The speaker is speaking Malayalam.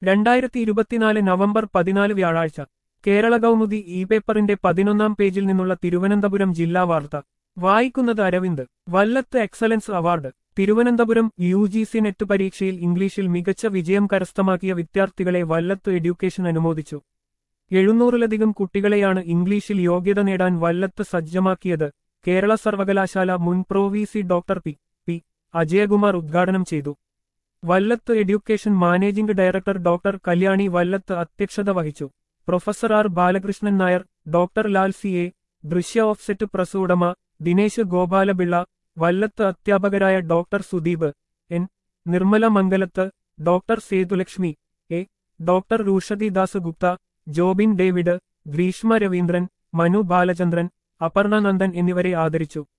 രണ്ടായിരത്തി ഇരുപത്തിനാല് നവംബർ പതിനാല് വ്യാഴാഴ്ച കേരള കൗമുദി ഇ പേപ്പറിന്റെ പതിനൊന്നാം പേജിൽ നിന്നുള്ള തിരുവനന്തപുരം ജില്ലാ വാർത്ത വായിക്കുന്നത് Aravind Vallath excellence award Thiruvananthapuram U G C net പരീക്ഷയിൽ ഇംഗ്ലീഷിൽ മികച്ച വിജയം കരസ്ഥമാക്കിയ വിദ്യാർത്ഥികളെ വല്ലത്ത് എഡ്യൂക്കേഷൻ അനുമോദിച്ചു എഴുന്നൂറിലധികം കുട്ടികളെയാണ് ഇംഗ്ലീഷിൽ യോഗ്യത നേടാൻ വല്ലത്ത് സജ്ജമാക്കിയത് കേരള സർവകലാശാല മുൻ pro V C doctor P P Ajayakumar ഉദ്ഘാടനം ചെയ്തു Vallath education managing director doctor Kalyani Vallath അധ്യക്ഷത വഹിച്ചു professor R Balakrishnan Nair doctor Lal C A Drishya offset press ഉടമ ദിനേശ് ഗോപാലപിള്ള വല്ലത്ത് അധ്യാപകരായ doctor Sudeep N Nirmala Mangalath doctor Sethulakshmi A doctor Rushati Das Gupta Jobin David Greeshma Raveendran Manu Balachandran Aparna Nandan എന്നിവരെ ആദരിച്ചു